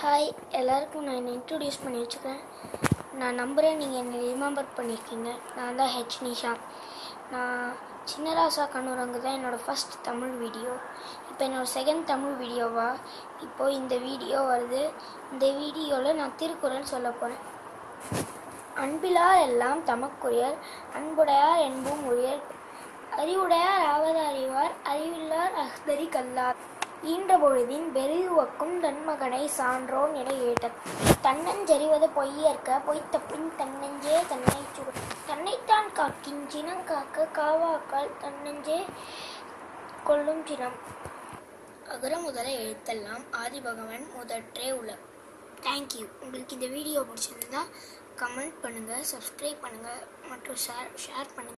hi எல்லாருக்கும் நான் என்னை இன்ட்ரடியூஸ் பண்ணி வச்சுக்கிறேன் நான் நம்புகிறேன் நீங்கள் என்னை ரிமெம்பர் பண்ணியிருக்கீங்க நான் தான் ஹெச் நிஷா நான் சின்னராசா கண்ணுரங்கு தான் என்னோடய ஃபஸ்ட் தமிழ் வீடியோ இப்போ என்னோடய செகண்ட் தமிழ் வீடியோவா இப்போது இந்த வீடியோ வருது இந்த வீடியோவில் நான் திருக்குறள் சொல்ல போகிறேன் அன்பிலார் எல்லாம் தமக்குரியர் அன்புடையார் என்பும் உரியர் அறிவுடையார் ஆவது அறிவார் அறிவில்லார் அஹ்தரி கல்லார் ஈன்ற பொழுதின் பெரிதுவக்கும் தன்மகனை சான்றோன் என ஏட்ட தன்னஞ்செறிவது பொய்யற்க பொய்த்த பின் தன்னஞ்சே தன்னை சுடு தன்னைத்தான் காக்கின் சினம் காக்க காவாக்கால் தன்னஞ்சே கொள்ளும் சினம் அகர முதல எழுத்தெல்லாம் ஆதிபகவன் முதற்றே உள்ள தேங்க்யூ உங்களுக்கு இந்த வீடியோ பிடிச்சிருந்தா கமெண்ட் பண்ணுங்கள் சப்ஸ்கிரைப் பண்ணுங்கள் மற்றும் ஷேர் ஷேர் பண்ணுங்கள்